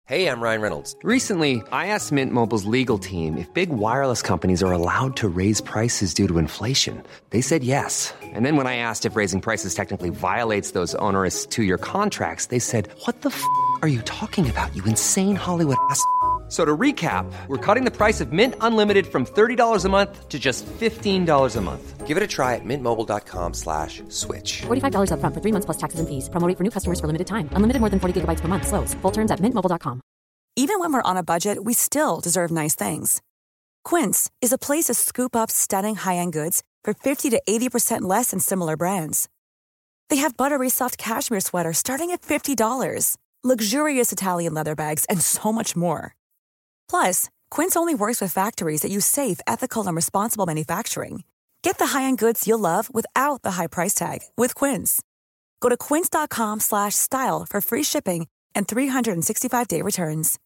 Hey, I'm Ryan Reynolds. Recently, I asked Mint Mobile's legal team if big wireless companies are allowed to raise prices due to inflation. They said yes. And then when I asked if raising prices technically violates those onerous two year contracts, they said, What the f are you talking about, you insane Hollywood ass? So to recap, we're cutting the price of Mint Unlimited from $30 a month to just $15 a month. Give it a try at mintmobile.com slash switch. $45 upfront for three months plus taxes and fees. Promo rate for new customers for limited time. Unlimited more than 40 gigabytes per month. Slows. Full terms at mintmobile.com. Even when we're on a budget, we still deserve nice things. Quince is a place to scoop up stunning high-end goods for 50 to 80% less than similar brands. They have buttery soft cashmere sweaters starting at $50, luxurious Italian leather bags, and so much more. Plus, Quince only works with factories that use safe, ethical, and responsible manufacturing. Get the high-end goods you'll love without the high price tag with Quince. Go to quince.com slash style for free shipping and 365-day returns.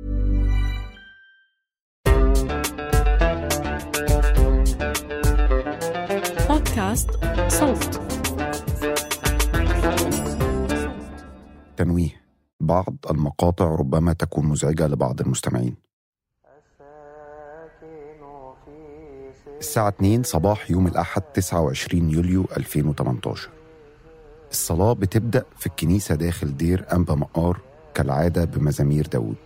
بودكاست صوت تنويه بعض المقاطع ربما تكون مزعجة لبعض المستمعين الساعة 2 صباح يوم الأحد 29 يوليو 2018 الصلاة بتبدأ في الكنيسة داخل دير أنبا مقار كالعادة بمزامير داود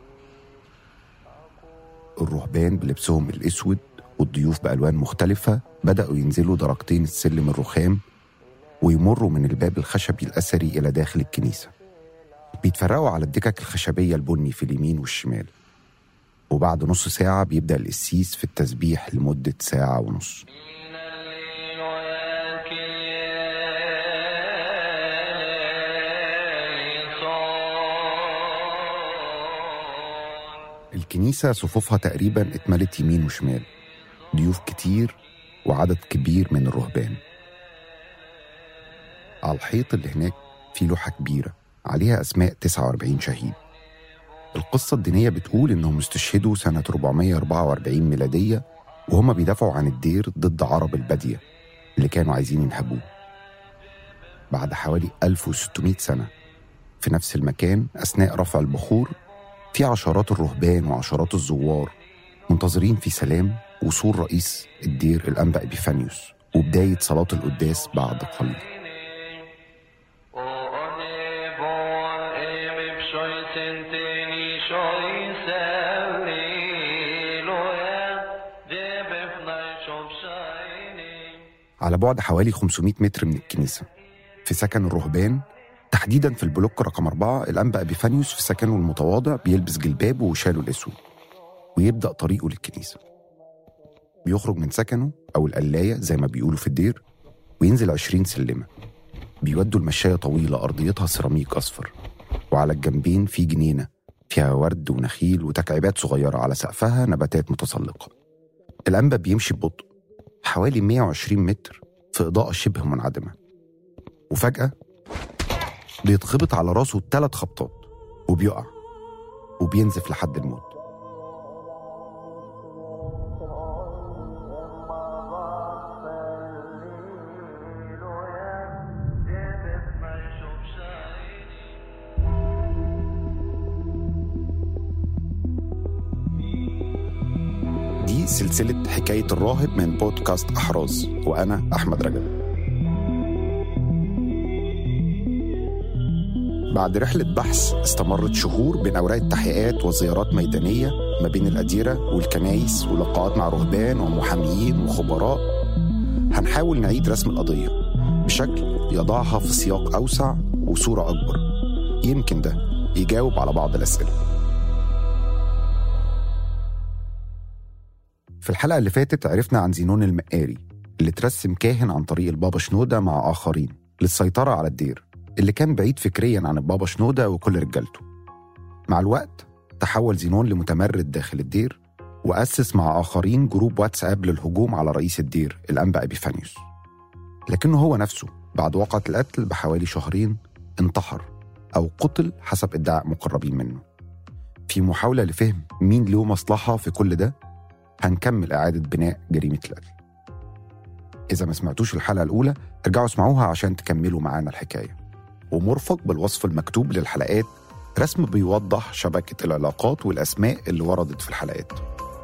الرهبان بلبسهم الأسود والضيوف بألوان مختلفة بدأوا ينزلوا درجتين السلم الرخام ويمروا من الباب الخشبي الأثري إلى داخل الكنيسة بيتفرقوا على الدكك الخشبية البني في اليمين والشمال وبعد نص ساعة بيبدأ القسيس في التسبيح لمدة ساعة ونص الكنيسة صفوفها تقريبا اتملت يمين وشمال ضيوف كتير وعدد كبير من الرهبان على الحيط اللي هناك في لوحة كبيرة عليها أسماء 49 شهيد القصة الدينية بتقول إنهم استشهدوا سنة 444 ميلادية وهم بيدافعوا عن الدير ضد عرب البادية اللي كانوا عايزين ينهبوه بعد حوالي 1600 سنة في نفس المكان أثناء رفع البخور في عشرات الرهبان وعشرات الزوار منتظرين في سلام وصول رئيس الدير الأنبا إبيفانيوس وبداية صلاة القداس بعد قليل على بعد حوالي 500 متر من الكنيسة في سكن الرهبان تحديدا في البلوك رقم أربعة الأنبا أبيفانيوس في سكنه المتواضع بيلبس جلبابه وشاله الأسود ويبدأ طريقه للكنيسة بيخرج من سكنه أو القلاية زي ما بيقولوا في الدير وينزل 20 سلمة بيودوا المشاية طويلة أرضيتها سيراميك أصفر وعلى الجنبين في جنينة فيها ورد ونخيل وتكعيبات صغيرة على سقفها نباتات متسلقة الأنبا بيمشي ببطء حوالي 120 متر في إضاءة شبه منعدمة وفجأة بيتخبط على راسه ثلاث خبطات وبيقع وبينزف لحد الموت دي سلسلة حكاية الراهب من بودكاست أحراز وأنا أحمد رجب بعد رحلة بحث استمرت شهور بين أوراق التحقيقات وزيارات ميدانية ما بين الأديرة والكنايس ولقاءات مع رهبان ومحاميين وخبراء هنحاول نعيد رسم القضية بشكل يضعها في سياق أوسع وصورة أكبر يمكن ده يجاوب على بعض الأسئلة في الحلقة اللي فاتت عرفنا عن زينون المقاري اللي ترسم كاهن عن طريق البابا شنودة مع آخرين للسيطرة على الدير اللي كان بعيد فكريا عن البابا شنودة وكل رجالته مع الوقت تحول زينون لمتمرد داخل الدير وأسس مع آخرين جروب واتساب للهجوم على رئيس الدير الأنبا أبيفانيوس لكنه هو نفسه بعد وقعة القتل بحوالي شهرين انتحر أو قتل حسب ادعاء مقربين منه في محاولة لفهم مين له مصلحة في كل ده هنكمل إعادة بناء جريمة القتل إذا ما سمعتوش الحلقة الأولى ارجعوا اسمعوها عشان تكملوا معانا الحكاية ومرفق بالوصف المكتوب للحلقات رسم بيوضح شبكة العلاقات والأسماء اللي وردت في الحلقات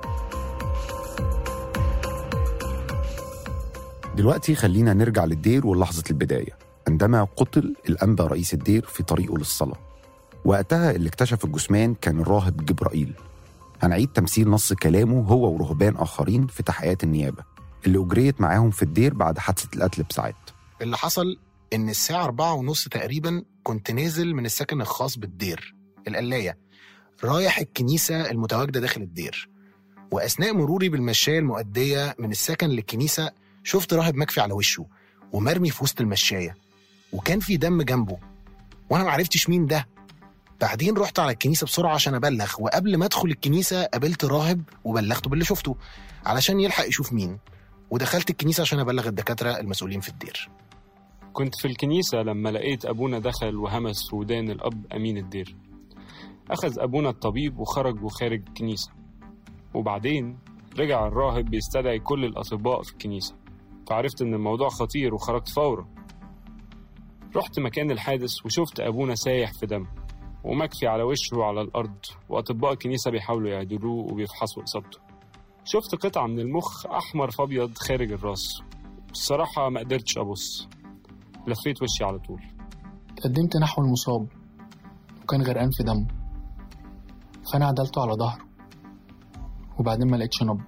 دلوقتي خلينا نرجع للدير ولحظة البداية عندما قتل الأنبا رئيس الدير في طريقه للصلاة وقتها اللي اكتشف الجثمان كان الراهب جبرائيل هنعيد تمثيل نص كلامه هو ورهبان آخرين في تحقيقات النيابة اللي أجريت معاهم في الدير بعد حادثة القتل بساعات اللي حصل إن الساعة أربعة ونص تقريبا كنت نازل من السكن الخاص بالدير القلاية رايح الكنيسة المتواجدة داخل الدير وأثناء مروري بالمشاية المؤدية من السكن للكنيسة شفت راهب مكفي على وشه ومرمي في وسط المشاية وكان في دم جنبه وأنا معرفتش مين ده بعدين رحت على الكنيسة بسرعة عشان أبلغ وقبل ما أدخل الكنيسة قابلت راهب وبلغته باللي شفته علشان يلحق يشوف مين ودخلت الكنيسة عشان أبلغ الدكاترة المسؤولين في الدير كنت في الكنيسة لما لقيت أبونا دخل وهمس في ودان الأب أمين الدير أخذ أبونا الطبيب وخرج وخارج الكنيسة وبعدين رجع الراهب بيستدعي كل الأطباء في الكنيسة فعرفت إن الموضوع خطير وخرجت فورا رحت مكان الحادث وشفت أبونا سايح في دم ومكفي على وشه على الأرض وأطباء الكنيسة بيحاولوا يعدلوه وبيفحصوا إصابته شفت قطعة من المخ أحمر في أبيض خارج الراس الصراحة ما قدرتش أبص لفيت وشي على طول تقدمت نحو المصاب وكان غرقان في دمه فأنا عدلته على ظهره وبعدين ما لقيتش نبض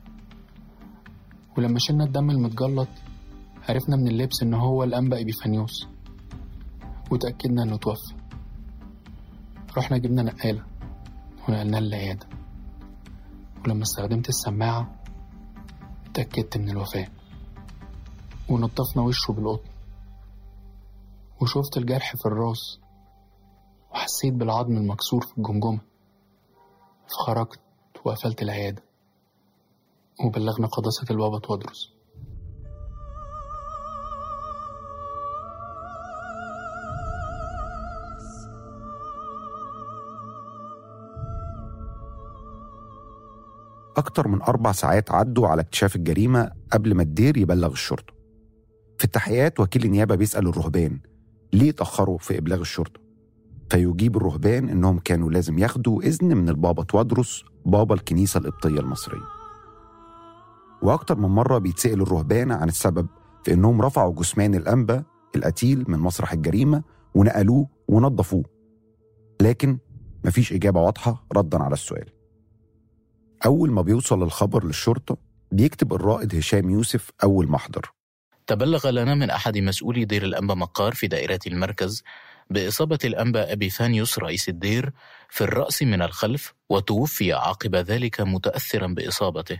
ولما شلنا الدم المتجلط عرفنا من اللبس إن هو الأنبا إبيفانيوس وتأكدنا إنه توفى رحنا جبنا نقالة ونقلناه للعيادة ولما استخدمت السماعة اتأكدت من الوفاة ونضفنا وشه بالقطن وشفت الجرح في الراس وحسيت بالعظم المكسور في الجمجمة فخرجت وقفلت العيادة وبلغنا قداسة البابا تودرس أكتر من أربع ساعات عدوا على اكتشاف الجريمة قبل ما الدير يبلغ الشرطة في التحقيقات وكيل النيابة بيسأل الرهبان ليه اتأخروا في إبلاغ الشرطة فيجيب الرهبان إنهم كانوا لازم ياخدوا إذن من البابا توادرس بابا الكنيسة القبطية المصرية وأكتر من مرة بيتسأل الرهبان عن السبب في إنهم رفعوا جثمان الأنبا القتيل من مسرح الجريمة ونقلوه ونظفوه لكن مفيش إجابة واضحة ردا على السؤال أول ما بيوصل الخبر للشرطة بيكتب الرائد هشام يوسف أول محضر تبلغ لنا من أحد مسؤولي دير الأنبا مقار في دائرة المركز بإصابة الأنبا أبيفانيوس رئيس الدير في الرأس من الخلف وتوفي عقب ذلك متأثرا بإصابته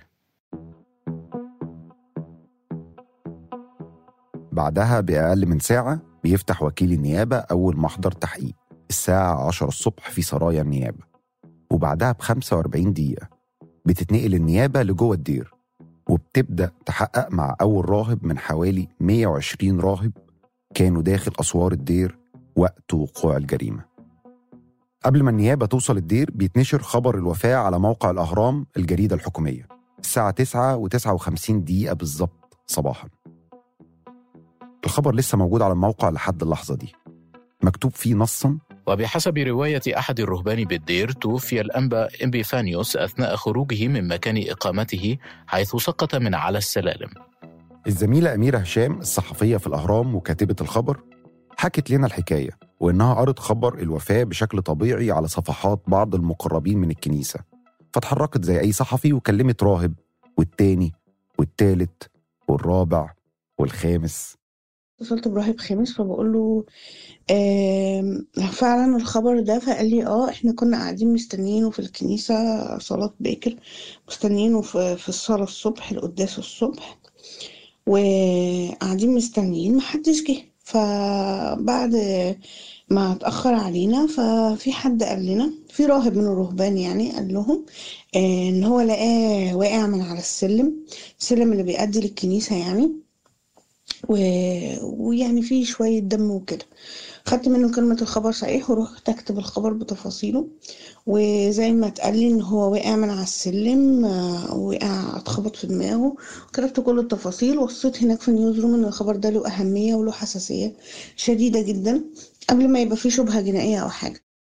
بعدها بأقل من ساعة بيفتح وكيل النيابة أول محضر تحقيق الساعة 10 الصبح في سرايا النيابة وبعدها ب 45 دقيقة بتتنقل النيابة لجوه الدير وبتبدأ تحقق مع أول راهب من حوالي 120 راهب كانوا داخل أسوار الدير وقت وقوع الجريمة قبل ما النيابة توصل الدير بيتنشر خبر الوفاة على موقع الأهرام الجريدة الحكومية الساعة 9 و59 دقيقة بالظبط صباحا الخبر لسه موجود على الموقع لحد اللحظة دي مكتوب فيه نصا وبحسب رواية أحد الرهبان بالدير توفي الأنبا إمبيفانيوس أثناء خروجه من مكان إقامته حيث سقط من على السلالم الزميلة أميرة هشام الصحفية في الأهرام وكاتبة الخبر حكت لنا الحكاية وإنها قرت خبر الوفاة بشكل طبيعي على صفحات بعض المقربين من الكنيسة فاتحركت زي أي صحفي وكلمت راهب والتاني والتالت والرابع والخامس اتصلت براهب خامس فبقول له آم، فعلا الخبر ده فقال لي اه احنا كنا قاعدين مستنيينه في الكنيسة صلاة باكر مستنيينه في, في الصلاة الصبح القداس الصبح وقاعدين مستنيين محدش جه فبعد ما اتأخر علينا ففي حد قال لنا في راهب من الرهبان يعني قال لهم آه، ان هو لقاه واقع من على السلم السلم اللي بيؤدي للكنيسة يعني و... ويعني فيه شوية دم وكده خدت منه كلمة الخبر صحيح ورحت أكتب الخبر بتفاصيله وزي ما اتقال لي إن هو وقع من على السلم آه، وقع اتخبط في دماغه كتبت كل التفاصيل وصيت هناك في النيوز روم إن الخبر ده له أهمية وله حساسية شديدة جدا قبل ما يبقى فيه شبهة جنائية أو حاجة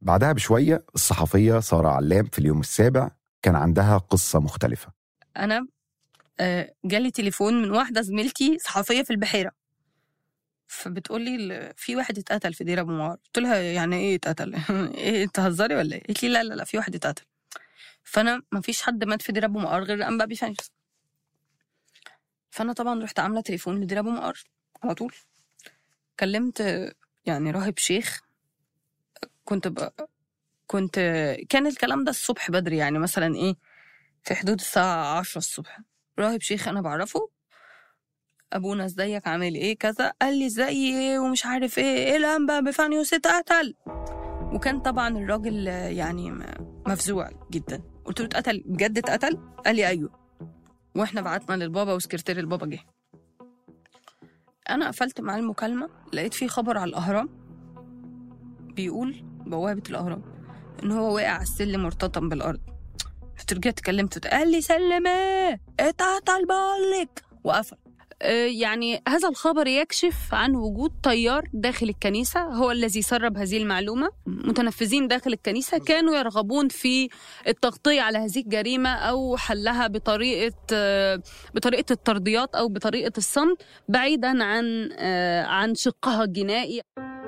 بعدها بشوية الصحفية سارة علام في اليوم السابع كان عندها قصة مختلفة انا آه، جالي تليفون من واحده زميلتي صحفيه في البحيره فبتقول لي في واحد اتقتل في دير ابو معار قلت لها يعني ايه اتقتل ايه تهزري ولا ايه قالت لي لا لا لا في واحد اتقتل فانا ما فيش حد مات في دير ابو معار غير انبا بيفانيوس فانا طبعا رحت عامله تليفون لدير ابو معار على طول كلمت آه، يعني راهب شيخ كنت ب... كنت كان الكلام ده الصبح بدري يعني مثلا ايه في حدود الساعة عشرة الصبح راهب شيخ أنا بعرفه أبونا ازيك عامل إيه كذا قال لي ازاي ومش عارف إيه إيه الأنبا بفانيوس اتقتل وكان طبعا الراجل آه، يعني م- مفزوع جدا قلت له اتقتل بجد اتقتل قال لي أيوه واحنا بعتنا للبابا وسكرتير البابا جه انا قفلت معاه المكالمه لقيت فيه خبر على الاهرام بيقول بوابه الاهرام ان هو واقع على السلم مرتطم بالارض رجعت كلمته قال لي سلم ايه اتقتل بقولك وقفل آه، يعني هذا الخبر يكشف عن وجود طيار داخل الكنيسة هو الذي سرب هذه المعلومة متنفذين داخل الكنيسة كانوا يرغبون في التغطية على هذه الجريمة أو حلها بطريقة آه، بطريقة الترضيات أو بطريقة الصمت بعيدا عن آه، عن شقها الجنائي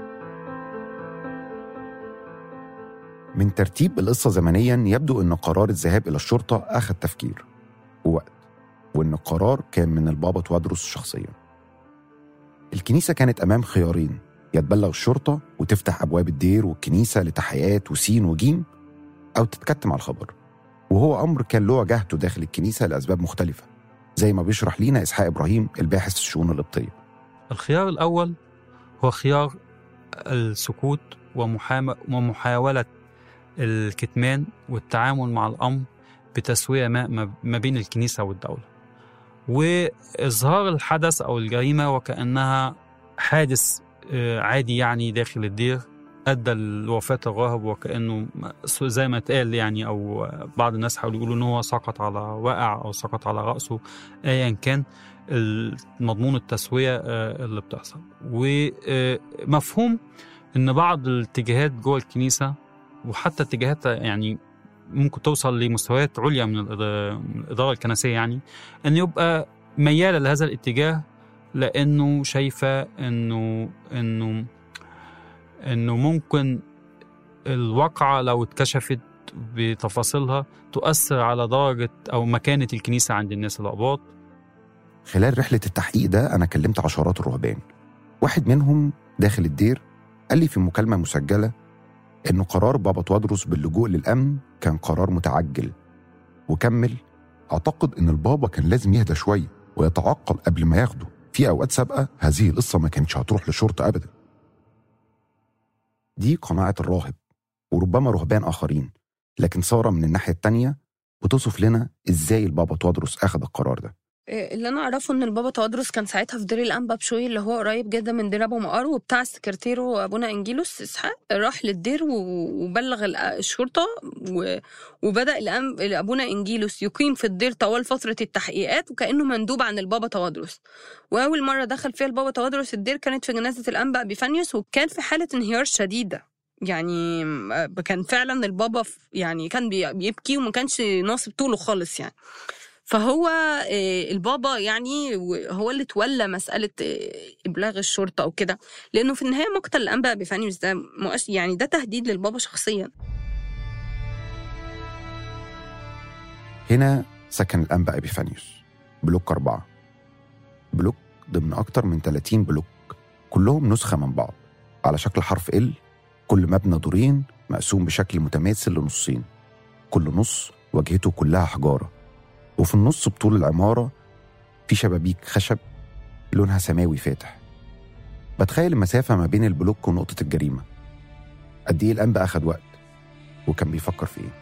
من ترتيب القصة زمنيا يبدو أن قرار الذهاب إلى الشرطة أخذ تفكير ووقت وأن القرار كان من البابا توادرس شخصيا الكنيسة كانت أمام خيارين يا تبلغ الشرطة وتفتح أبواب الدير والكنيسة لتحيات وسين وجيم أو تتكتم على الخبر وهو أمر كان له وجهته داخل الكنيسة لأسباب مختلفة زي ما بيشرح لينا إسحاق إبراهيم الباحث في الشؤون القبطية الخيار الأول هو خيار السكوت ومحام- ومحاولة الكتمان والتعامل مع الأمر بتسوية ما ما- ما بين الكنيسة والدولة وإظهار الحدث أو الجريمة وكأنها حادث آه، عادي يعني داخل الدير أدى لوفاة الراهب وكأنه زي ما اتقال يعني أو بعض الناس حاولوا يقولوا إن هو سقط على واقع أو سقط على رأسه أيا كان مضمون التسوية آه، اللي بتحصل ومفهوم إن بعض الاتجاهات جوه الكنيسة وحتى اتجاهات يعني ممكن توصل لمستويات عليا من الإد- من الإدارة الكنسية يعني أن يبقى ميالة لهذا الاتجاه لأنه شايفة إنه إنه إنه ممكن الواقعة لو اتكشفت بتفاصيلها تؤثر على درجة أو مكانة الكنيسة عند الناس الأقباط خلال رحلة التحقيق ده أنا كلمت عشرات الرهبان واحد منهم داخل الدير قال لي في مكالمة مسجلة إنه قرار بابا توادرس باللجوء للأمن كان قرار متعجل وكمل أعتقد إن البابا كان لازم يهدى شوية ويتعقل قبل ما ياخده في أوقات سابقة هذه القصة ما كانتش هتروح للشرطة أبدا دي قناعة الراهب وربما رهبان آخرين لكن سارة من الناحية التانية بتصف لنا إزاي البابا توادرس أخذ القرار ده إيه، اللي انا اعرفه ان البابا توادرس كان ساعتها في دير الانبا بشوي اللي هو قريب جدا من دير ابو مقار وبتاع سكرتيره ابونا انجيلوس اسحاق راح للدير و- وبلغ ال- الشرطه و- وبدا الأم- ابونا انجيلوس يقيم في الدير طوال فتره التحقيقات وكانه مندوب عن البابا توادرس واول مره دخل فيها البابا توادرس الدير كانت في جنازه الانبا بيفانيوس وكان في حاله انهيار شديده يعني م- كان فعلا البابا ف- يعني كان بي- بيبكي وما كانش ناصب طوله خالص يعني فهو آه، البابا يعني و- هو اللي تولى مسألة آه، إبلاغ الشرطة أو كده لأنه في النهاية مقتل الأنبا بيفانيوس ده مؤش- يعني ده تهديد للبابا شخصيا هنا سكن الأنبا إبيفانيوس بلوك أربعة بلوك ضمن أكتر من 30 بلوك كلهم نسخة من بعض على شكل حرف ال كل مبنى دورين مقسوم بشكل متماثل لنصين كل نص واجهته كلها حجارة وفي النص بطول العمارة في شبابيك خشب لونها سماوي فاتح بتخيل المسافة ما بين البلوك ونقطة الجريمة قد إيه الأنبا أخد وقت وكان بيفكر في إيه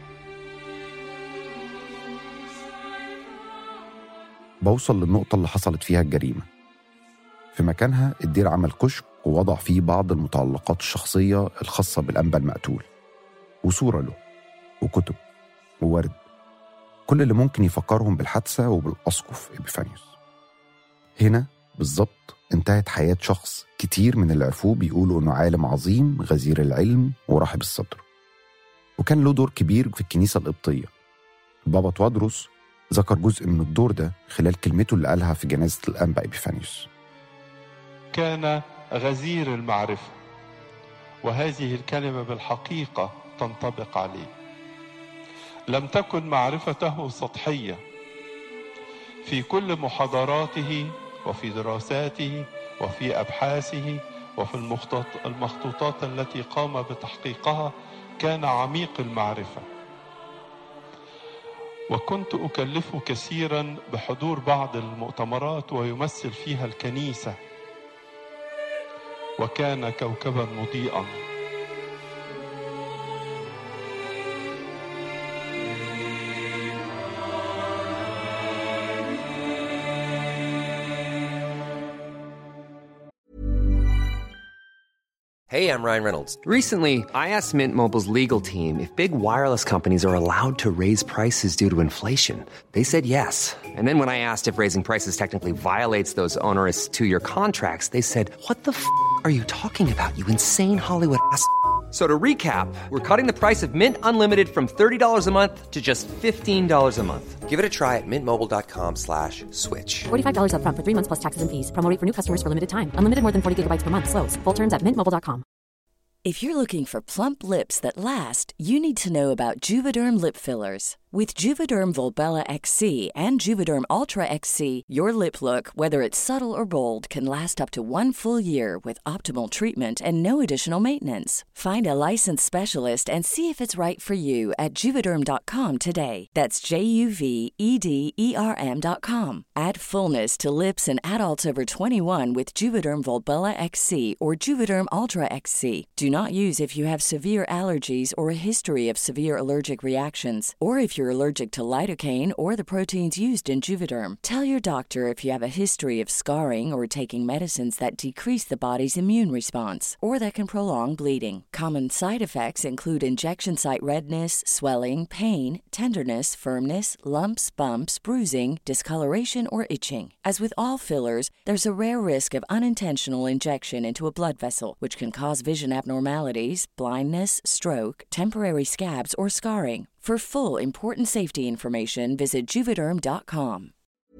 بوصل للنقطة اللي حصلت فيها الجريمة في مكانها الدير عمل كشك ووضع فيه بعض المتعلقات الشخصية الخاصة بالأنبا المقتول وصورة له وكتب وورد كل اللي ممكن يفكرهم بالحادثة وبالأسقف إبيفانيوس هنا بالظبط انتهت حياة شخص كتير من اللي عرفوه بيقولوا إنه عالم عظيم غزير العلم ورحب الصدر وكان له دور كبير في الكنيسة القبطية البابا توادروس ذكر جزء من الدور ده خلال كلمته اللي قالها في جنازة الأنبا إبيفانيوس كان غزير المعرفة وهذه الكلمة بالحقيقة تنطبق عليه لم تكن معرفته سطحية في كل محاضراته وفي دراساته وفي أبحاثه وفي المخطط- المخطوطات التي قام بتحقيقها كان عميق المعرفة وكنت أكلفه كثيرا بحضور بعض المؤتمرات ويمثل فيها الكنيسة وكان كوكبا مضيئا Hey, I'm Ryan Reynolds. Recently, I asked Mint Mobile's legal team if big wireless companies are allowed to raise prices due to inflation. They said yes. And then when I asked if raising prices technically violates those onerous two year contracts, they said, What the f are you talking about, you insane Hollywood ass? f- So to recap, we're cutting the price of Mint Unlimited from $30 a month to just $15 a month. Give it a try at mintmobile.com slash switch. $45 upfront for three months plus taxes and fees. Promo rate for new customers for limited time. Unlimited more than 40 gigabytes per month. Slows. Full terms at mintmobile.com. If you're looking for plump lips that last, you need to know about Juvederm lip fillers. With Juvederm Volbella XC and Juvederm Ultra XC, your lip look, whether it's subtle or bold, can last up to one full year with optimal treatment and no additional maintenance. Find a licensed specialist and see if it's right for you at juvederm.com today. That's J U V E D E R M.com. Add fullness to lips in adults over 21 with Juvederm Volbella XC or Juvederm Ultra XC. Do not use if you have severe allergies or a history of severe allergic reactions, or if you're allergic to lidocaine or the proteins used in Juvederm. Tell your doctor if you have a history of scarring or taking medicines that decrease the body's immune response or that can prolong bleeding. Common side effects include injection site redness, swelling, pain, tenderness, firmness, lumps, bumps, bruising, discoloration, or itching. As with all fillers, there's a rare risk of unintentional injection into a blood vessel, which can cause vision abnormalities, blindness, stroke, temporary scabs, or scarring. For full important safety information, visit juvederm.com.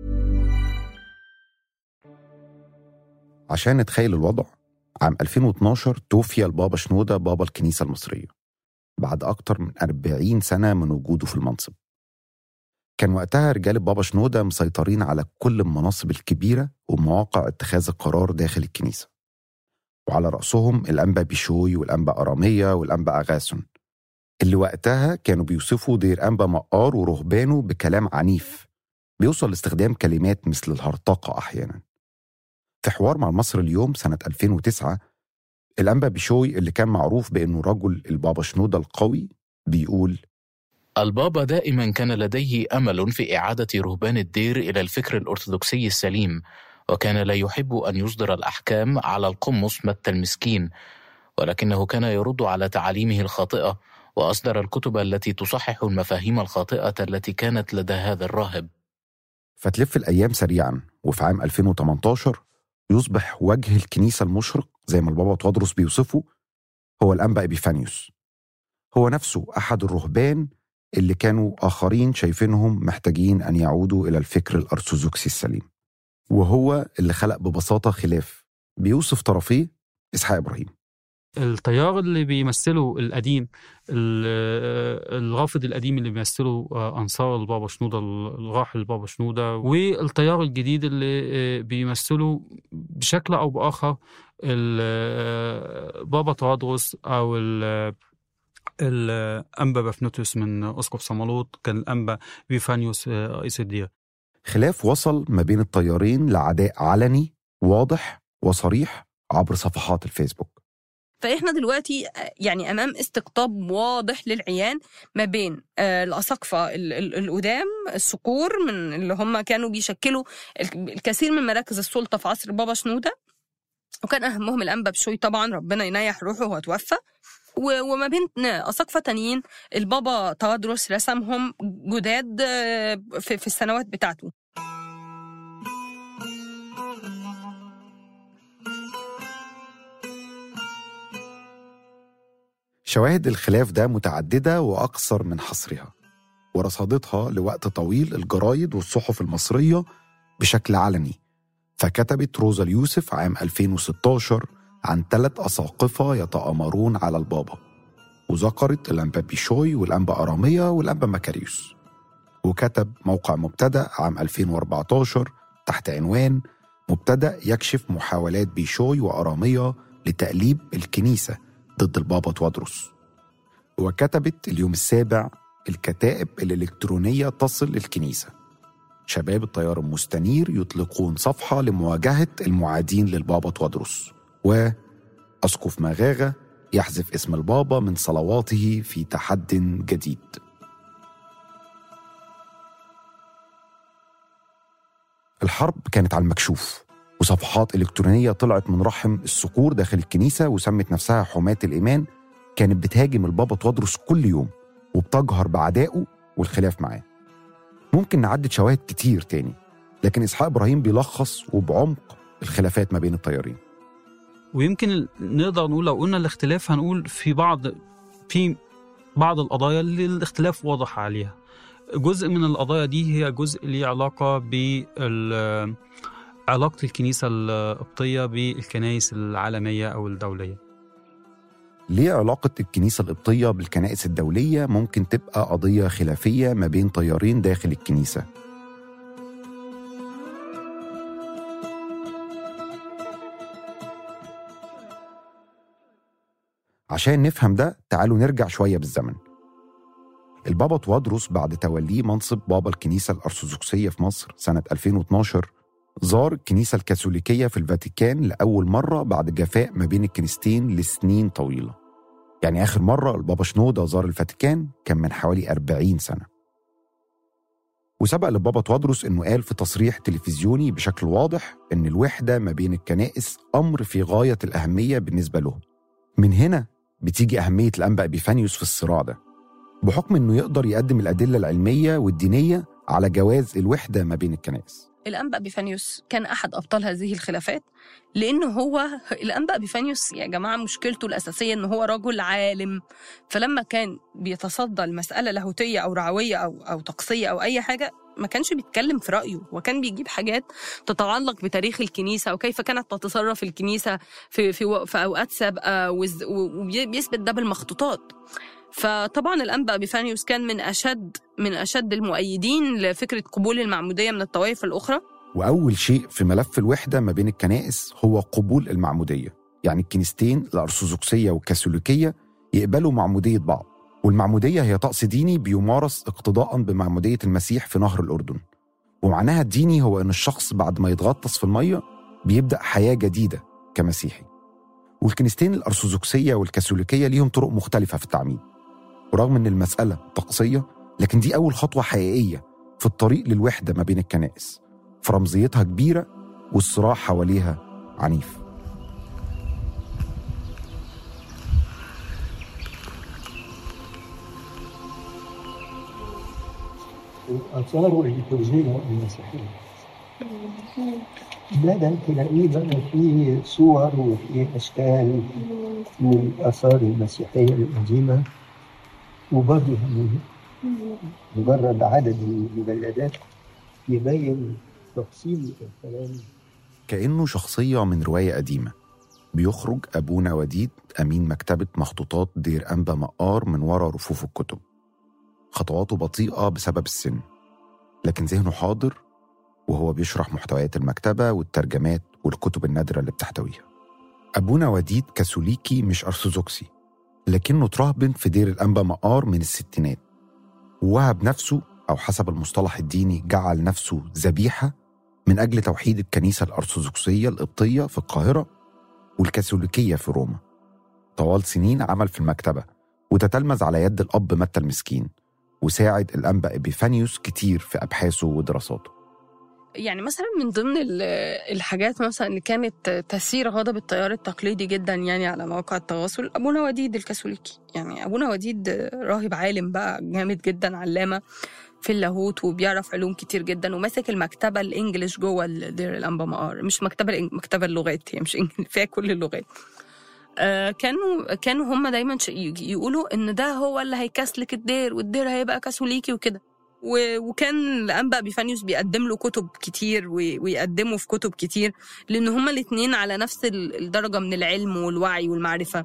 عشان نتخيل الوضع عام 2012 توفي البابا شنودة بابا الكنيسة المصرية بعد أكتر من 40 سنة من وجوده في المنصب كان وقتها رجال البابا شنودة مسيطرين على كل المناصب الكبيرة ومواقع اتخاذ القرار داخل الكنيسة وعلى رأسهم الأنبا بيشوي والأنبا أرامية والأنبا أغاثون اللي وقتها كانوا بيوصفوا دير أنبا مقار ورهبانه بكلام عنيف بيوصل لاستخدام كلمات مثل الهرطقة أحيانا في حوار مع مصر اليوم سنة 2009 الأنبا بيشوي اللي كان معروف بأنه رجل البابا شنودة القوي بيقول البابا دائما كان لديه امل في اعاده رهبان الدير الى الفكر الارثوذكسي السليم وكان لا يحب ان يصدر الاحكام على القمص متى المسكين ولكنه كان يرد على تعاليمه الخاطئه واصدر الكتب التي تصحح المفاهيم الخاطئه التي كانت لدى هذا الراهب فتلف الأيام سريعا وفي عام 2018 يصبح وجه الكنيسة المشرق زي ما البابا تودروس بيوصفه هو الأنبا إبيفانيوس هو نفسه أحد الرهبان اللي كانوا آخرين شايفينهم محتاجين أن يعودوا إلى الفكر الأرثوذكسي السليم وهو اللي خلق ببساطة خلاف بيوصف طرفيه إسحاق إبراهيم التيار اللي بيمثله القديم ال- الرافض القديم اللي بيمثله انصار البابا شنوده الراحل البابا شنوده والتيار الجديد اللي بيمثله بشكل او باخر البابا تواضروس او ال- الانبا بفنوتوس من اسقف صمالوط كان الانبا بيفانيوس رئيس الدير خلاف وصل ما بين التيارين لعداء علني واضح وصريح عبر صفحات الفيسبوك فاحنا دلوقتي يعني امام استقطاب واضح للعيان ما بين آه، الاساقفه ال- ال- القدام الصقور من اللي هم كانوا بيشكلوا ال- الكثير من مراكز السلطه في عصر بابا شنوده وكان اهمهم الانبا بشوي طبعا ربنا ينيح روحه وهو توفى و- وما بين اساقفه تانيين البابا تودروس رسمهم جداد آه، في في السنوات بتاعته شواهد الخلاف ده متعددة وأكثر من حصرها ورصدتها لوقت طويل الجرايد والصحف المصرية بشكل علني فكتبت روزا اليوسف عام 2016 عن ثلاث أساقفة يتآمرون على البابا وذكرت الأنبا بيشوي والأنبا أرامية والأنبا مكاريوس وكتب موقع مبتدأ عام 2014 تحت عنوان مبتدأ يكشف محاولات بيشوي وأرامية لتأليب الكنيسة ضد البابا توادرس وكتبت اليوم السابع الكتائب الإلكترونية تصل للكنيسة شباب التيار المستنير يطلقون صفحة لمواجهة المعادين للبابا توادرس وأسقف مغاغة يحذف اسم البابا من صلواته في تحد جديد الحرب كانت على المكشوف وصفحات إلكترونية طلعت من رحم الصقور داخل الكنيسة وسمت نفسها حماة الإيمان كانت بتهاجم البابا توادرس كل يوم وبتجهر بعدائه والخلاف معاه ممكن نعدد شواهد كتير تاني لكن إسحاق إبراهيم بيلخص وبعمق الخلافات ما بين التيارين ويمكن ال- نقدر نقول لو قلنا الاختلاف هنقول في بعض في بعض القضايا اللي الاختلاف واضح عليها جزء من القضايا دي هي جزء ليه علاقة بال علاقة الكنيسة القبطية بالكنائس العالمية أو الدولية ليه علاقة الكنيسة القبطية بالكنائس الدولية ممكن تبقى قضية خلافية ما بين تيارين داخل الكنيسة عشان نفهم ده تعالوا نرجع شوية بالزمن البابا توادرس بعد توليه منصب بابا الكنيسة الأرثوذكسية في مصر سنة 2012 زار الكنيسة الكاثوليكية في الفاتيكان لأول مرة بعد جفاء ما بين الكنيستين لسنين طويلة يعني آخر مرة البابا شنودة زار الفاتيكان كان من حوالي 40 سنة وسبق للبابا توادرس إنه قال في تصريح تلفزيوني بشكل واضح إن الوحدة ما بين الكنائس أمر في غاية الأهمية بالنسبة له من هنا بتيجي أهمية الأنبا إبيفانيوس في الصراع ده بحكم إنه يقدر يقدم الأدلة العلمية والدينية على جواز الوحدة ما بين الكنائس الأنبا بيفانيوس كان أحد أبطال هذه الخلافات لأنه هو الأنبا بيفانيوس يا جماعة مشكلته الأساسية إنه هو رجل عالم فلما كان بيتصدى المسألة لاهوتية أو رعوية أو أو طقسية أو أي حاجة ما كانش بيتكلم في رأيه وكان بيجيب حاجات تتعلق بتاريخ الكنيسة وكيف كانت تتصرف الكنيسة في في, في أوقات سابقة وز- وبيثبت ده بالمخطوطات فطبعا الأنبا بيفانيوس كان من أشد من أشد المؤيدين لفكرة قبول المعمودية من الطوائف الأخرى وأول شيء في ملف الوحدة ما بين الكنائس هو قبول المعمودية يعني الكنيستين الأرثوذكسية والكاثوليكية يقبلوا معمودية بعض والمعمودية هي طقس ديني بيمارس اقتداء بمعمودية المسيح في نهر الأردن ومعناها الديني هو إن الشخص بعد ما يتغطس في المية بيبدأ حياة جديدة كمسيحي والكنيستين الأرثوذكسية والكاثوليكية ليهم طرق مختلفة في التعميد ورغم إن المسألة طقسية لكن دي أول خطوة حقيقية في الطريق للوحدة ما بين الكنائس فرمزيتها كبيرة والصراع حواليها عنيف آثاره الليتورجية المسيحية ده ده تلاقيه بقى فيه صور وفيه أشكال من الآثار المسيحية القديمة وبرضه يعني مجرد عدد المجلدات يبين تفصيل الكلام كأنه شخصية من رواية قديمة بيخرج أبونا وديد أمين مكتبة مخطوطات دير أنبا مقار من ورا رفوف الكتب خطواته بطيئة بسبب السن لكن ذهنه حاضر وهو بيشرح محتويات المكتبة والترجمات والكتب النادرة اللي بتحتويها أبونا وديد كاثوليكي مش أرثوذكسي لكنه ترهبن في دير الأنبا مقار من الستينات ووهب نفسه أو حسب المصطلح الديني جعل نفسه ذبيحة من أجل توحيد الكنيسة الأرثوذكسية القبطية في القاهرة والكاثوليكية في روما طوال سنين عمل في المكتبة وتتلمذ على يد الأب متى المسكين وساعد الأنبا إبيفانيوس كتير في أبحاثه ودراساته يعني مثلا من ضمن ال- الحاجات مثلا اللي كانت تثير غضب التيار التقليدي جدا يعني على مواقع التواصل ابونا وديد الكاثوليكي يعني ابونا وديد راهب عالم بقى جامد جدا علامه في اللاهوت وبيعرف علوم كتير جدا وماسك المكتبه الانجليش جوه ال- دير الانبا مقار مش مكتبه الإنج- مكتبه اللغات هي مش إنجليش، فيها كل اللغات آه كانوا كانوا هم دايما ش- ي- يقولوا ان ده هو اللي هيكسلك الدير والدير هيبقى كاثوليكي وكده و- وكان الانبا بيفانيوس بيقدم له كتب كتير وي- ويقدموا في كتب كتير لان هما الاثنين على نفس ال- الدرجه من العلم والوعي والمعرفه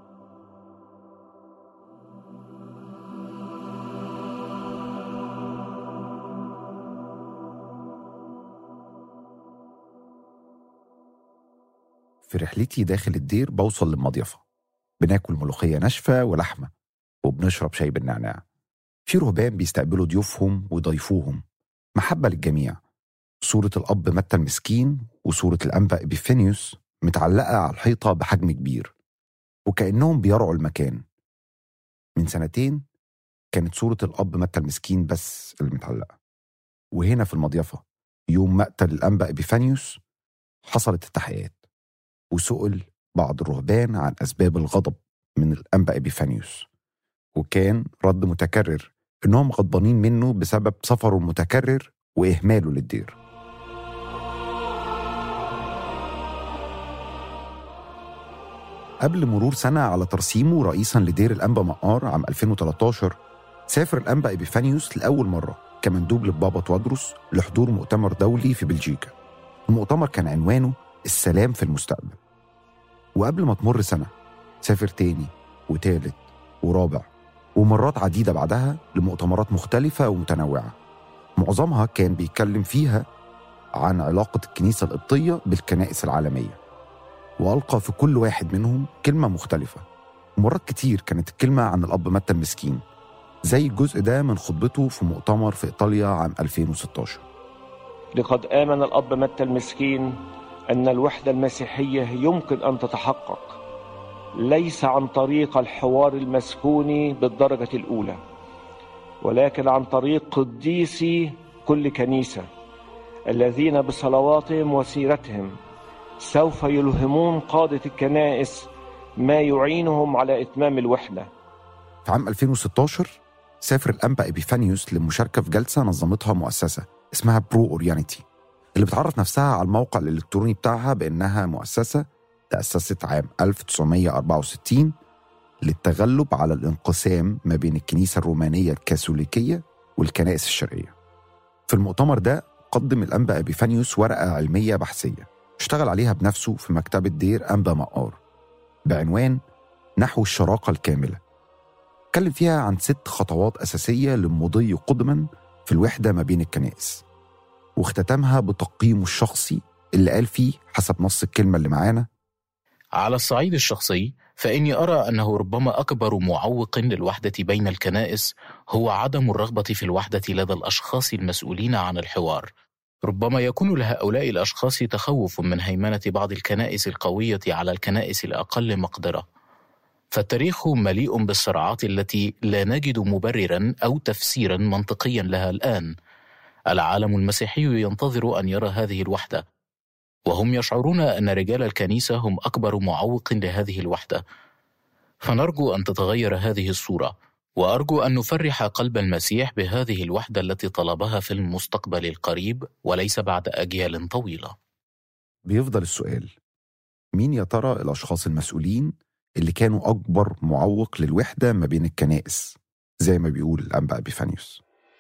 في رحلتي داخل الدير بوصل للمضيفة بناكل ملوخية ناشفة ولحمة وبنشرب شاي بالنعناع في رهبان بيستقبلوا ضيوفهم ويضيفوهم محبة للجميع صورة الأب متى المسكين وصورة الأنبا إبيفانيوس متعلقة على الحيطة بحجم كبير وكأنهم بيرعوا المكان من سنتين كانت صورة الأب متى المسكين بس اللي متعلقة وهنا في المضيفة يوم مقتل الأنبا إبيفانيوس حصلت التحقيقات وسئل بعض الرهبان عن أسباب الغضب من الأنبا إبيفانيوس وكان رد متكرر إنهم غضبانين منه بسبب سفره المتكرر وإهماله للدير قبل مرور سنة على ترسيمه رئيسا لدير الأنبا مقار عام 2013 سافر الأنبا إبيفانيوس لأول مرة كمندوب للبابا توادرس لحضور مؤتمر دولي في بلجيكا المؤتمر كان عنوانه السلام في المستقبل وقبل ما تمر سنة سافر تاني وتالت ورابع ومرات عديدة بعدها لمؤتمرات مختلفة ومتنوعة معظمها كان بيتكلم فيها عن علاقة الكنيسة القبطية بالكنائس العالمية وألقى في كل واحد منهم كلمة مختلفة ومرات كتير كانت الكلمة عن الأب متى المسكين زي الجزء ده من خطبته في مؤتمر في إيطاليا عام 2016 لقد آمن الأب متى المسكين أن الوحدة المسيحية يمكن أن تتحقق ليس عن طريق الحوار المسكوني بالدرجة الأولى ولكن عن طريق قديسي كل كنيسة الذين بصلواتهم وسيرتهم سوف يلهمون قادة الكنائس ما يعينهم على إتمام الوحدة في عام 2016 سافر الأنبا إبيفانيوس للمشاركة في جلسة نظمتها مؤسسة اسمها برو أوريانيتي اللي بتعرف نفسها على الموقع الإلكتروني بتاعها بأنها مؤسسة تأسست عام 1964 للتغلب على الانقسام ما بين الكنيسة الرومانية الكاثوليكية والكنائس الشرقية في المؤتمر ده قدم الأنبا إبيفانيوس ورقة علمية بحثية اشتغل عليها بنفسه في مكتبة دير أنبا مقار بعنوان نحو الشراكة الكاملة اتكلم فيها عن ست خطوات أساسية للمضي قدما في الوحدة ما بين الكنائس واختتمها بتقييمه الشخصي اللي قال فيه حسب نص الكلمة اللي معانا على الصعيد الشخصي فإني أرى أنه ربما أكبر معوق للوحدة بين الكنائس هو عدم الرغبة في الوحدة لدى الأشخاص المسؤولين عن الحوار ربما يكون لهؤلاء الأشخاص تخوف من هيمنة بعض الكنائس القوية على الكنائس الأقل مقدرة فالتاريخ مليء بالصراعات التي لا نجد مبررا أو تفسيرا منطقيا لها الآن العالم المسيحي ينتظر أن يرى هذه الوحدة وهم يشعرون أن رجال الكنيسة هم أكبر معوق لهذه الوحدة فنرجو أن تتغير هذه الصورة وأرجو أن نفرح قلب المسيح بهذه الوحدة التي طلبها في المستقبل القريب وليس بعد أجيال طويلة بيفضل السؤال مين يا ترى الأشخاص المسؤولين اللي كانوا أكبر معوق للوحدة ما بين الكنائس زي ما بيقول الأنبا أبيفانيوس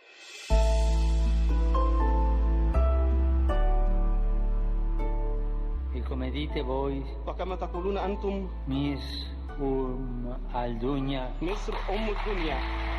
E come dite voi, وكما تقولون أنتم mis um al dunya مصر أم الدنيا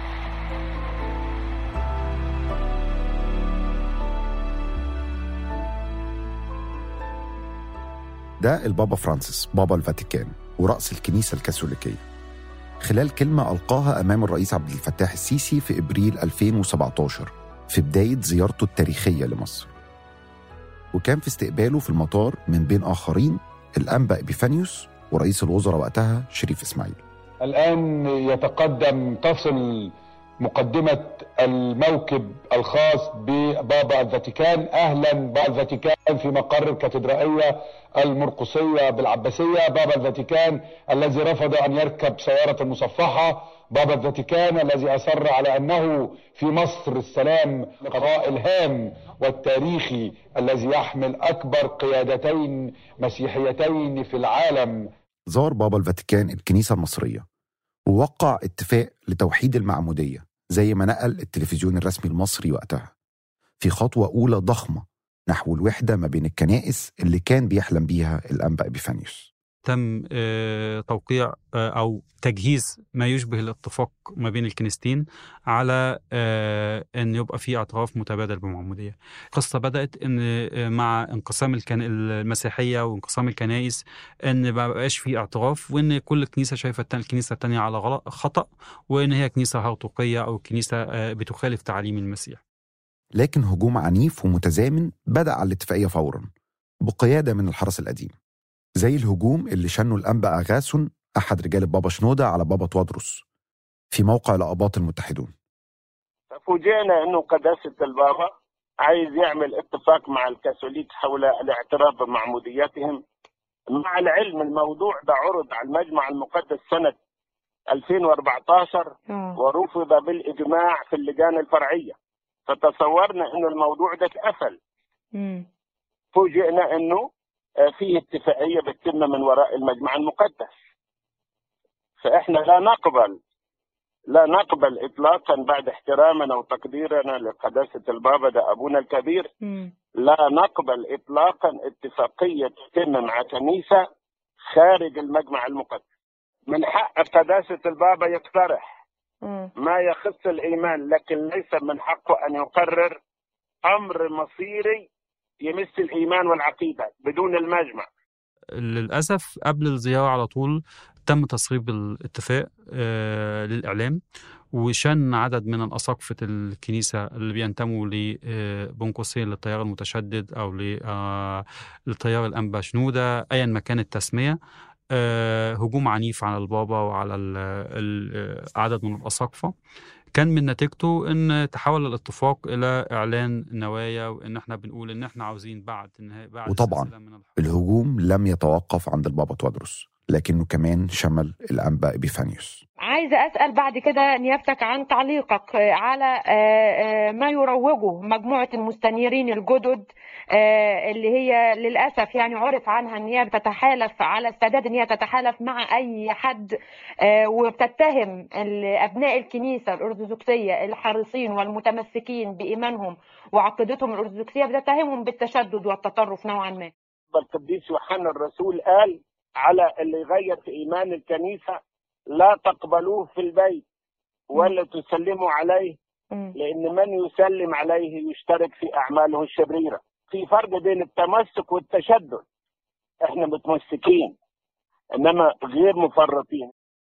ده البابا فرانسيس بابا الفاتيكان ورأس الكنيسة الكاثوليكية خلال كلمة ألقاها أمام الرئيس عبد الفتاح السيسي في إبريل 2017 في بداية زيارته التاريخية لمصر وكان في استقباله في المطار من بين آخرين الأنبا إبيفانيوس ورئيس الوزراء وقتها شريف إسماعيل الآن يتقدم تصل مقدمة الموكب الخاص ببابا الفاتيكان أهلا بابا الفاتيكان في مقر الكاتدرائية المرقسية بالعباسية بابا الفاتيكان الذي رفض أن يركب سيارة مصفحة بابا الفاتيكان الذي أصر على أنه في مصر السلام لقاء الهام والتاريخي الذي يحمل أكبر قيادتين مسيحيتين في العالم زار بابا الفاتيكان الكنيسة المصرية ووقع اتفاق لتوحيد المعمودية زي ما نقل التلفزيون الرسمي المصري وقتها في خطوة أولى ضخمة نحو الوحدة ما بين الكنائس اللي كان بيحلم بيها الأنبا إبيفانيوس تم آه، توقيع آه، او تجهيز ما يشبه الاتفاق ما بين الكنيستين على آه، ان يبقى في اعتراف متبادل بالمعموديه. القصه بدات ان آه، مع انقسام الكن... المسيحيه وانقسام الكنائس ان ما بقاش في اعتراف وان كل كنيسه شايفه التانية الكنيسه الثانيه على غلط خطا وان هي كنيسه هرطوقيه او كنيسه آه، بتخالف تعاليم المسيح. لكن هجوم عنيف ومتزامن بدأ على الاتفاقية فورا بقيادة من الحرس القديم زي الهجوم اللي شنه الأنبا أغاثون أحد رجال البابا شنودة على بابا توادرس في موقع الآباط المتحدون فوجئنا انه قداسه البابا عايز يعمل اتفاق مع الكاثوليك حول الاعتراف بمعموديتهم مع العلم الموضوع ده عرض على المجمع المقدس سنه 2014 ورفض بالاجماع في اللجان الفرعيه فتصورنا انه الموضوع ده اتقفل فوجئنا انه آه، في اتفاقيه بتتم من وراء المجمع المقدس فاحنا لا نقبل لا نقبل اطلاقا بعد احترامنا وتقديرنا لقداسه البابا ده ابونا الكبير لا نقبل اطلاقا اتفاقيه تتم مع كنيسه خارج المجمع المقدس من حق قداسه البابا يقترح ما يخص الايمان لكن ليس من حقه ان يقرر امر مصيري يمس الايمان والعقيده بدون المجمع للأسف قبل الزيارة على طول تم تصويب الاتفاق آه، للإعلام وشن عدد من الأساقفة الكنيسة اللي بينتموا ل آه، بين قوسين للتيار المتشدد أو ل- آه، للتيار الأنبا شنودة أيا ما كانت التسمية آه، هجوم عنيف على البابا وعلى ال- ال- عدد من الأساقفة كان من نتيجته ان تحول الاتفاق الى اعلان نوايا وان احنا بنقول ان احنا عاوزين بعد النهايه بعد وطبعا الهجوم لم يتوقف عند البابا توادرس لكنه كمان شمل الأنبا إبيفانيوس عايزة أسأل بعد كده نيابتك عن تعليقك على آه، آه، ما يروجه مجموعة المستنيرين الجدد آه، اللي هي للأسف يعني عرف عنها إن هي بتتحالف على استعداد إن هي تتحالف مع أي حد آه، وبتتهم ال- أبناء الكنيسة الأرثوذكسية الحريصين والمتمسكين بإيمانهم وعقيدتهم الأرثوذكسية بتتهمهم بالتشدد والتطرف نوعا ما القديس يوحنا الرسول قال على اللي يغير في ايمان الكنيسه لا تقبلوه في البيت ولا تسلموا عليه لان من يسلم عليه يشترك في اعماله الشريره في فرق بين التمسك والتشدد احنا متمسكين انما غير مفرطين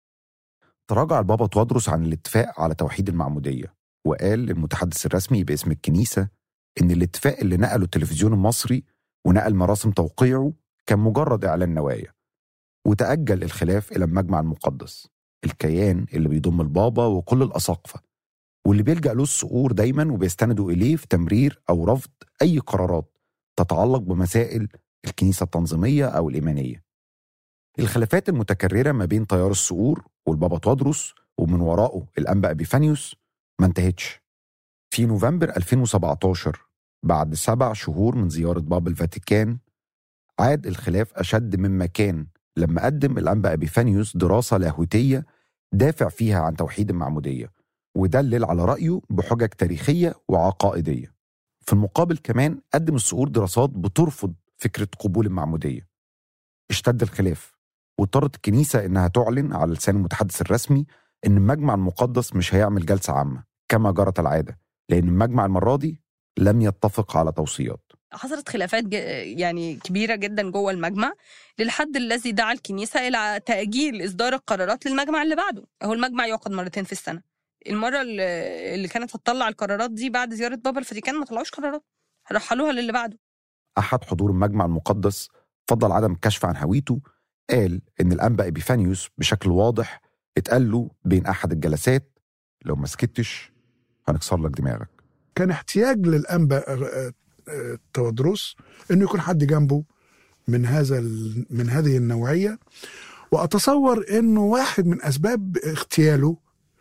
تراجع البابا توادرس عن الاتفاق على توحيد المعمودية وقال للمتحدث الرسمي باسم الكنيسة إن الاتفاق اللي نقله التلفزيون المصري ونقل مراسم توقيعه كان مجرد إعلان نوايا وتأجل الخلاف إلى المجمع المقدس الكيان اللي بيضم البابا وكل الأساقفة واللي بيلجأ له الصقور دايما وبيستندوا إليه في تمرير أو رفض أي قرارات تتعلق بمسائل الكنيسة التنظيمية أو الإيمانية الخلافات المتكررة ما بين تيار الصقور والبابا تودروس ومن وراءه الأنبا أبيفانيوس ما انتهتش في نوفمبر 2017 بعد سبع شهور من زيارة بابا الفاتيكان عاد الخلاف أشد مما كان لما قدم الأنبا أبيفانيوس دراسة لاهوتية دافع فيها عن توحيد المعمودية ودلل على رأيه بحجج تاريخية وعقائدية في المقابل كمان قدم الصقور دراسات بترفض فكرة قبول المعمودية اشتد الخلاف واضطرت الكنيسة إنها تعلن على لسان المتحدث الرسمي إن المجمع المقدس مش هيعمل جلسة عامة كما جرت العادة لأن المجمع المرة دي لم يتفق على توصيات حصلت خلافات ج- يعني كبيرة جدا جوه المجمع للحد الذي دعا الكنيسة إلى تأجيل إصدار القرارات للمجمع اللي بعده هو المجمع يعقد مرتين في السنة المرة اللي اللي كانت هتطلع القرارات دي بعد زيارة بابا الفاتيكان ما طلعوش قرارات رحلوها للي بعده أحد حضور المجمع المقدس فضل عدم الكشف عن هويته قال إن الأنبا إبيفانيوس بشكل واضح اتقال له بين أحد الجلسات لو ما سكتش هنكسر لك دماغك كان احتياج للانبا آه، آه، تودروس انه يكون حد جنبه من هذا ال- من هذه النوعيه واتصور انه واحد من اسباب اغتياله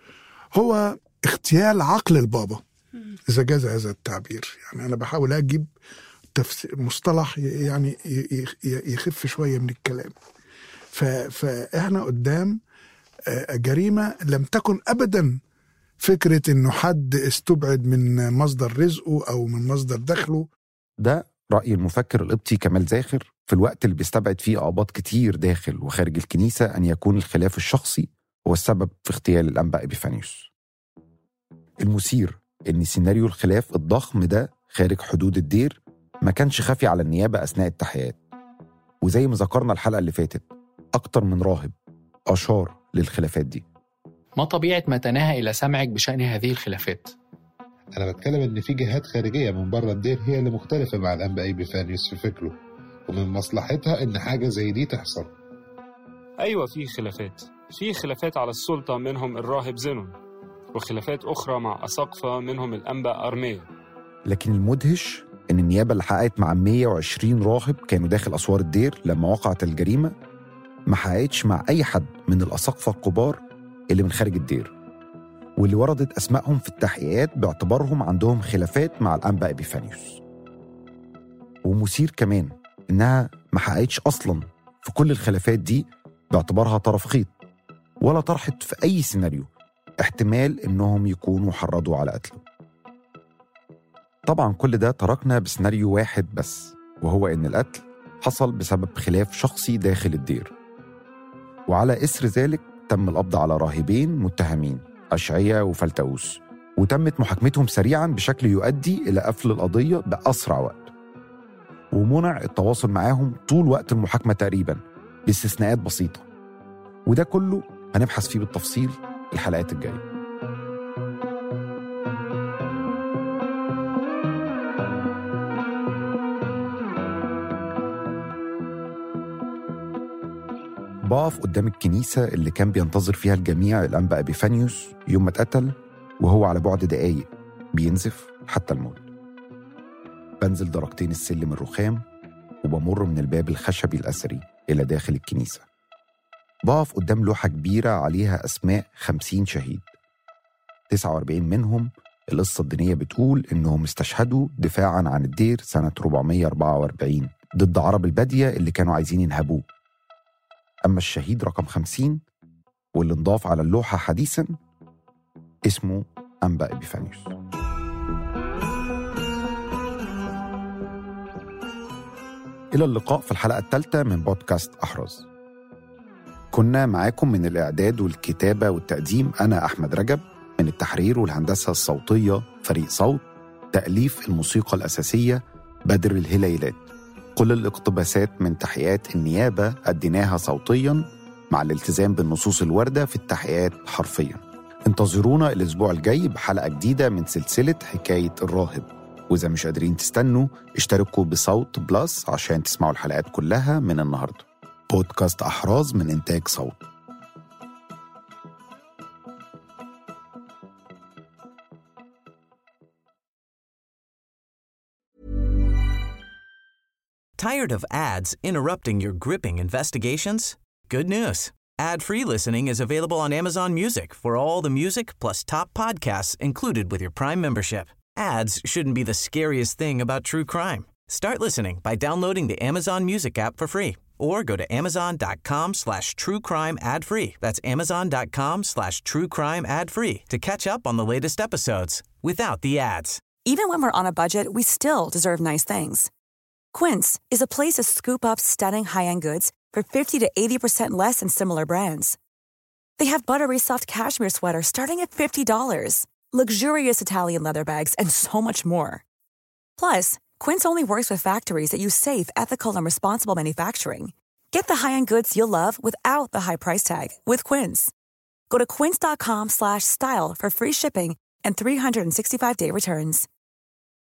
هو اغتيال عقل البابا اذا جاز هذا التعبير يعني انا بحاول اجيب تفس- مصطلح ي- يعني ي- ي- يخف شويه من الكلام ف... فاحنا قدام آه، جريمه لم تكن ابدا فكره انه حد استبعد من مصدر رزقه او من مصدر دخله ده رأي المفكر القبطي كمال زاخر في الوقت اللي بيستبعد فيه أقباط كتير داخل وخارج الكنيسة أن يكون الخلاف الشخصي هو السبب في اغتيال الأنبا إبيفانيوس المثير إن سيناريو الخلاف الضخم ده خارج حدود الدير ما كانش خافي على النيابة أثناء التحقيقات وزي ما ذكرنا الحلقة اللي فاتت أكتر من راهب أشار للخلافات دي ما طبيعة ما تناهى إلى سمعك بشأن هذه الخلافات؟ أنا بتكلم إن في جهات خارجية من بره الدير هي اللي مختلفة مع الأنبا إيبيفانيوس في فكره ومن مصلحتها إن حاجة زي دي تحصل أيوة في خلافات في خلافات على السلطة منهم الراهب زينون وخلافات أخرى مع أساقفة منهم الأنبا أرميا لكن المدهش إن النيابة اللي حققت مع 120 راهب كانوا داخل أسوار الدير لما وقعت الجريمة ما حققتش مع أي حد من الأساقفة الكبار اللي من خارج الدير واللي وردت أسمائهم في التحقيقات باعتبارهم عندهم خلافات مع الأنبا إبيفانيوس ومثير كمان إنها ما حققتش أصلا في كل الخلافات دي باعتبارها طرف خيط ولا طرحت في أي سيناريو احتمال إنهم يكونوا حرضوا على قتله طبعا كل ده تركنا بسيناريو واحد بس وهو إن القتل حصل بسبب خلاف شخصي داخل الدير وعلى إثر ذلك تم القبض على راهبين متهمين أشعية وفلتاوس وتمت محاكمتهم سريعا بشكل يؤدي إلى قفل القضية بأسرع وقت ومنع التواصل معاهم طول وقت المحاكمة تقريبا باستثناءات بسيطة وده كله هنبحث فيه بالتفصيل الحلقات الجاية بقف قدام الكنيسة اللي كان بينتظر فيها الجميع الأنبا أبيفانيوس يوم ما اتقتل وهو على بعد دقايق بينزف حتى الموت بنزل درجتين السلم الرخام وبمر من الباب الخشبي الأثري إلى داخل الكنيسة بقف قدام لوحة كبيرة عليها أسماء خمسين شهيد 49 منهم القصة الدينية بتقول إنهم استشهدوا دفاعا عن الدير سنة 444 ضد عرب البادية اللي كانوا عايزين ينهبوه أما الشهيد رقم 50 واللي انضاف على اللوحة حديثا اسمه أنبا إبيفانيوس إلى اللقاء في الحلقة الثالثة من بودكاست أحرز كنا معاكم من الإعداد والكتابة والتقديم أنا أحمد رجب من التحرير والهندسة الصوتية فريق صوت تأليف الموسيقى الأساسية بدر الهليلات كل الاقتباسات من تحقيقات النيابة أديناها صوتيا مع الالتزام بالنصوص الواردة في التحقيقات حرفيا انتظرونا الأسبوع الجاي بحلقة جديدة من سلسلة حكاية الراهب وإذا مش قادرين تستنوا اشتركوا بصوت بلس عشان تسمعوا الحلقات كلها من النهاردة بودكاست أحراز من إنتاج صوت Tired of ads interrupting your gripping investigations? Good news. Ad-free listening is available on Amazon Music for all the music plus top podcasts included with your Prime membership. Ads shouldn't be the scariest thing about true crime. Start listening by downloading the Amazon Music app for free or go to amazon.com slash true crime ad free. That's amazon.com slash true crime ad free to catch up on the latest episodes without the ads. Even when we're on a budget, we still deserve nice things. Quince is a place to scoop up stunning high-end goods for 50 to 80% less than similar brands. They have buttery soft cashmere sweaters starting at $50, luxurious Italian leather bags, and so much more. Plus, Quince only works with factories that use safe, ethical, and responsible manufacturing. Get the high-end goods you'll love without the high price tag with Quince. Go to quince.com/style for free shipping and 365-day returns.